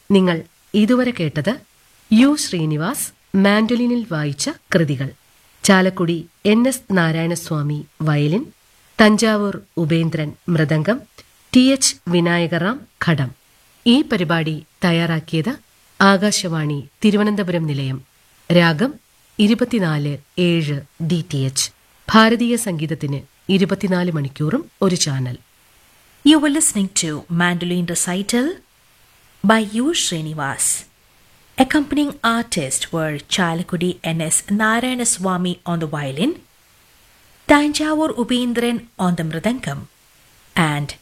നിങ്ങൾ ഇതുവരെ കേട്ടത് യു ശ്രീനിവാസ് മാൻഡലിനിൽ വായിച്ച കൃതികൾ Chalakudy N S Narayanaswamy violin Thanjavur Upendran മൃദംഗം ടി എച്ച് വിനായകറാം ഘടം ഈ പരിപാടി തയ്യാറാക്കിയത് ആകാശവാണി തിരുവനന്തപുരം നിലയം രാഗം ഇരുപത്തിനാല് ഏഴ് ഡി ടി എച്ച് ഭാരതീയ സംഗീതത്തിന് ഇരുപത്തിനാല് മണിക്കൂറും ഒരു channel You were listening to Mandolin Recital by U. Srinivas. Accompanying artists were Chalakudi N.S. Narayanaswamy on the violin, Tanjavur Upendran on the mridangam, and